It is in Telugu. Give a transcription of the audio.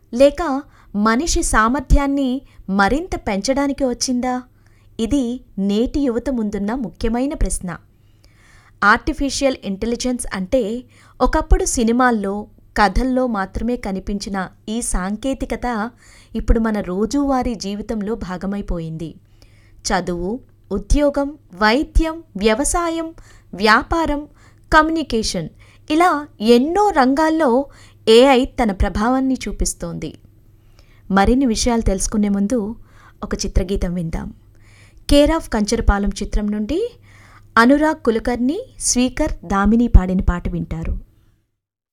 లేక మనిషి సామర్థ్యాన్ని మరింత పెంచడానికి వచ్చిందా ఇది నేటి యువత ముందున్న ముఖ్యమైన ప్రశ్న ఆర్టిఫిషియల్ ఇంటెలిజెన్స్ అంటే ఒకప్పుడు సినిమాల్లో కథల్లో మాత్రమే కనిపించిన ఈ సాంకేతికత ఇప్పుడు మన రోజువారీ జీవితంలో భాగమైపోయింది చదువు ఉద్యోగం వైద్యం వ్యవసాయం వ్యాపారం కమ్యూనికేషన్ ఇలా ఎన్నో రంగాల్లో ఏఐ తన ప్రభావాన్ని చూపిస్తోంది మరిన్ని విషయాలు తెలుసుకునే ముందు ఒక చిత్రగీతం విందాం కేర్ ఆఫ్ కంచరపాలెం చిత్రం నుండి అనురాగ్ కులకర్ణి స్వీకర్ దామిని పాడిన పాట వింటారు